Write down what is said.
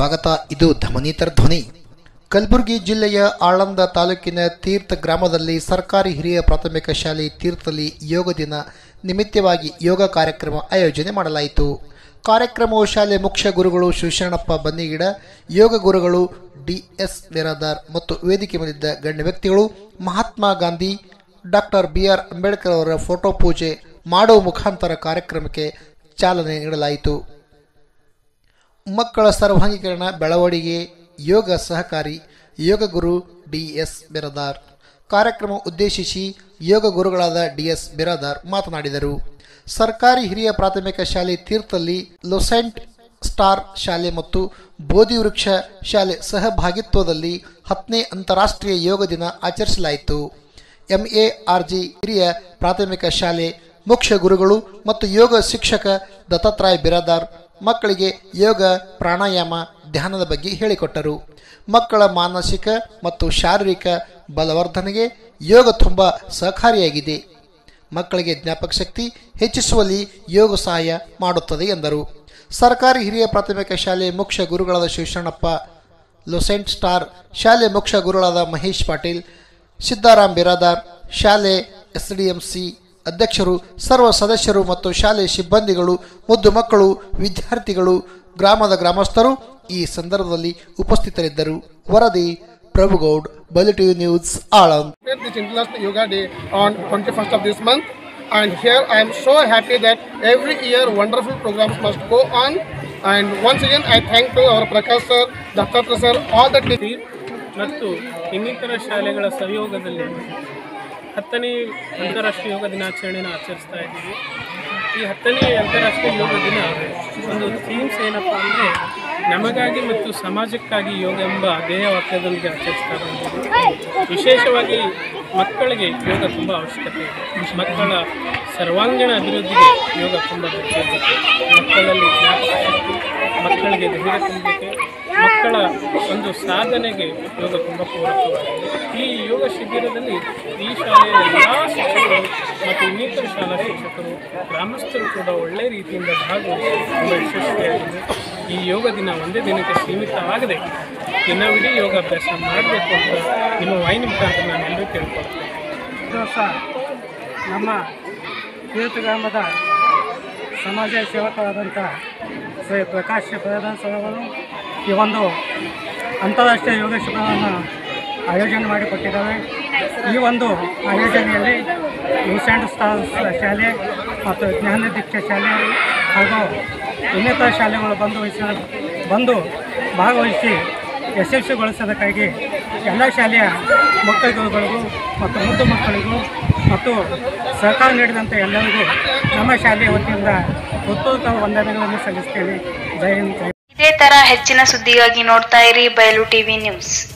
ಸ್ವಾಗತ ಇದು ಧಮನೀತರ ಧ್ವನಿ ಕಲಬುರಗಿ ಜಿಲ್ಲೆಯ ಆಳಂದ ತಾಲೂಕಿನ ತೀರ್ಥ ಗ್ರಾಮದಲ್ಲಿ ಸರ್ಕಾರಿ ಹಿರಿಯ ಪ್ರಾಥಮಿಕ ಶಾಲೆ ತೀರ್ಥದಲ್ಲಿ ಯೋಗ ದಿನ ನಿಮಿತ್ತವಾಗಿ ಯೋಗ ಕಾರ್ಯಕ್ರಮ ಆಯೋಜನೆ ಮಾಡಲಾಯಿತು ಕಾರ್ಯಕ್ರಮವು ಶಾಲೆ ಮುಖ್ಯ ಗುರುಗಳು ಶಿವಶರಣಪ್ಪ ಬನ್ನಿಗಿಡ ಯೋಗ ಗುರುಗಳು ಡಿಎಸ್ ನಿರಾದಾರ್ ಮತ್ತು ವೇದಿಕೆ ಮೇಲಿದ್ದ ಗಣ್ಯ ವ್ಯಕ್ತಿಗಳು Mahatma Gandhi doctor B R Ambedkar ಅವರ ಫೋಟೋ ಪೂಜೆ ಮಾಡುವ ಮುಖಾಂತರ ಕಾರ್ಯಕ್ರಮಕ್ಕೆ ಚಾಲನೆ ನೀಡಲಾಯಿತು ಮಕ್ಕಳ ಸರ್ವಾಂಗೀಕರಣ ಬೆಳವಣಿಗೆ ಯೋಗ ಸಹಕಾರಿ ಯೋಗ ಗುರು ಡಿಎಸ್ ಬಿರದಾರ್ ಕಾರ್ಯಕ್ರಮ ಉದ್ದೇಶಿಸಿ ಯೋಗ ಗುರುಗಳಾದ ಡಿಎಸ್ ಬಿರದಾರ್ ಮಾತನಾಡಿದರು ಸರ್ಕಾರಿ ಹಿರಿಯ ಪ್ರಾಥಮಿಕ ಶಾಲೆ ತೀರ್ಥಲ್ಲಿ ಲೊಸೆಂಟ್ ಸ್ಟಾರ್ ಶಾಲೆ ಮತ್ತು ಬೋಧಿ ವೃಕ್ಷ ಶಾಲೆ ಸಹಭಾಗಿತ್ವದಲ್ಲಿ ಹತ್ತನೇ ಅಂತಾರಾಷ್ಟ್ರೀಯ ಯೋಗ ದಿನ ಆಚರಿಸಲಾಯಿತು ಎಂಎಆರ್ಜಿ ಹಿರಿಯ ಪ್ರಾಥಮಿಕ ಶಾಲೆ ಮುಖ್ಯ ಗುರುಗಳು ಮತ್ತು ಯೋಗ ಶಿಕ್ಷಕ ದತ್ತಾತ್ರಾಯ್ ಬಿರಾದಾರ್ ಮಕ್ಕಳಿಗೆ ಯೋಗ ಪ್ರಾಣಾಯಾಮ ಧ್ಯಾನದ ಬಗ್ಗೆ ಹೇಳಿಕೊಟ್ಟರು ಮಕ್ಕಳ ಮಾನಸಿಕ ಮತ್ತು ಶಾರೀರಿಕ ಬಲವರ್ಧನೆಗೆ ಯೋಗ ತುಂಬ ಸಹಕಾರಿಯಾಗಿದೆ ಮಕ್ಕಳಿಗೆ ಜ್ಞಾಪಕ ಶಕ್ತಿ ಹೆಚ್ಚಿಸುವಲ್ಲಿ ಯೋಗ ಸಹಾಯ ಮಾಡುತ್ತದೆ ಎಂದರು ಸರ್ಕಾರಿ ಹಿರಿಯ ಪ್ರಾಥಮಿಕ ಶಾಲೆ ಮುಖ್ಯ ಗುರುಗಳಾದ ಶಿವಶರಣಪ್ಪ ಲೊಸೆಂಟ್ ಸ್ಟಾರ್ ಶಾಲೆ ಮುಖ್ಯ ಗುರುಗಳಾದ ಮಹೇಶ್ ಪಾಟೀಲ್ ಸಿದ್ದಾರಾಮ್ ಬಿರಾದಾರ್ ಶಾಲೆ ಎಸ್ಡಿಎಂಸಿ ಅಧ್ಯಕ್ಷರು ಸರ್ವ ಸದಸ್ಯರು ಮತ್ತು ಶಾಲೆ ಸಿಬ್ಬಂದಿಗಳು ಮುದ್ದು ಮಕ್ಕಳು ವಿದ್ಯಾರ್ಥಿಗಳು ಗ್ರಾಮದ ಗ್ರಾಮಸ್ಥರು ಈ ಸಂದರ್ಭದಲ್ಲಿ ಉಪಸ್ಥಿತರಿದ್ದರು ವರದಿ ಪ್ರಭುಗೌಡ್ ಬಲಿಟಿವ್ news Aland celebrate this International Yoga Day on 21st of this month. And here I am so happy that every year wonderful programs must go on. And once again, I thank to our Prakash sir, Dattatra sir, all the team. ಮತ್ತು ಇನ್ನಿತರ ಶಾಲೆಗಳ ಸಹಯೋಗದಲ್ಲಿ ಹತ್ತನೇ ಅಂತಾರಾಷ್ಟ್ರೀಯ ಯೋಗ ದಿನಾಚರಣೆನ ಆಚರಿಸ್ತಾ ಇದ್ದೀವಿ ಈ ಹತ್ತನೇ ಅಂತಾರಾಷ್ಟ್ರೀಯ ಯೋಗ ದಿನ ಒಂದು ಥೀಮ್ಸ್ ಏನಪ್ಪ ಅಂದರೆ ನಮಗಾಗಿ ಮತ್ತು ಸಮಾಜಕ್ಕಾಗಿ ಯೋಗ ಎಂಬ ಧ್ಯೇಯ ವಾಕ್ಯದೊಂದಿಗೆ ಆಚರಿಸ್ತಾ ಬಂದಿದ್ದೀವಿ ವಿಶೇಷವಾಗಿ ಮಕ್ಕಳಿಗೆ ಯೋಗ ತುಂಬ ಅವಶ್ಯಕತೆ ಇದೆ ಮಕ್ಕಳ ಸರ್ವಾಂಗೀಣ ಅಭಿವೃದ್ಧಿಗೆ ಯೋಗ ತುಂಬ ಬೇಕಾಗುತ್ತೆ ಮಕ್ಕಳಲ್ಲಿ ಜ್ಞಾಪಕ ಶಕ್ತಿ ಮಕ್ಕಳಿಗೆ ಧೈರ್ಯ ತುಂಬಲಿಕ್ಕೆ ಮಕ್ಕಳ ಒಂದು ಸಾಧನೆಗೆ ಯೋಗ ತುಂಬ ಪೂರಕವಾಗಿದೆ ಈ ಯೋಗ ಶಿಬಿರದಲ್ಲಿ ಈ ಶಾಲೆಯ ಎಲ್ಲ ಶಿಕ್ಷಕರು ಮತ್ತು ಇನ್ನಿತರ ಶಾಲಾ ಶಿಕ್ಷಕರು ಗ್ರಾಮಸ್ಥರು ಕೂಡ ಒಳ್ಳೆಯ ರೀತಿಯಿಂದ ಭಾಗವಹಿಸಿ ತುಂಬ ಯಶಸ್ವಿಯಾಗಿದೆ ಈ ಯೋಗ ದಿನ ಒಂದೇ ದಿನಕ್ಕೆ ಸೀಮಿತವಾಗದೆ ದಿನವಿಡೀ ಯೋಗಾಭ್ಯಾಸ ಮಾಡಬೇಕು ಅಂತ ನಿಮ್ಮ ವಾಹಿನಿ ಮುಖಾಂತರ ನಾನು ಎಲ್ಲರೂ ಕೇಳ್ಕೊಳ್ತೇನೆ ದಿವಸ ನಮ್ಮ ತೀರ್ಥ ಗ್ರಾಮದ ಸಮಾಜ ಸೇವಕರಾದಂಥ ಶ್ರೀ ಪ್ರಕಾಶ್ ಪ್ರಧಾನ ಸಭೆಗಳು ಈ ಒಂದು ಅಂತಾರಾಷ್ಟ್ರೀಯ ಯೋಗ ಶಿಬಿರವನ್ನು ಆಯೋಜನೆ ಮಾಡಿಕೊಟ್ಟಿದ್ದಾವೆ ಈ ಒಂದು ಆಯೋಜನೆಯಲ್ಲಿ ಲೂಸೆಂಟ್ ಸ್ಟಾರ್ಸ್ ಶಾಲೆ ಮತ್ತು ಜ್ಞಾನ ದೀಕ್ಷಾ ಶಾಲೆ ಹಾಗೂ ಇನ್ನಿತರ ಶಾಲೆಗಳು ಬಂದು ವಹಿಸಿ ಬಂದು ಭಾಗವಹಿಸಿ ಯಶಸ್ವಿಗೊಳಿಸೋದಕ್ಕಾಗಿ ಎಲ್ಲ ಶಾಲೆಯ ಮುಖ್ಯ ಗುರುಗಳಿಗೂ ಮತ್ತು ಮುದ್ದು ಮಕ್ಕಳಿಗೂ ಮತ್ತು ಸಹಕಾರ ನೀಡಿದಂಥ ಎಲ್ಲರಿಗೂ ನಮ್ಮ ಶಾಲೆಯ ವತಿಯಿಂದ ಹೃತ್ಪೂರ್ವಕ ವಂದನೆಗಳನ್ನು ಸಲ್ಲಿಸ್ತೇನೆ ಜೈ ಹಿಂದ್ ಜೈ ಇದೇ ತರ ಹೆಚ್ಚಿನ ಸುದ್ದಿಗಾಗಿ ನೋಡ್ತಾ ಇರಿ ಬಯಲು ಟಿವಿ ನ್ಯೂಸ್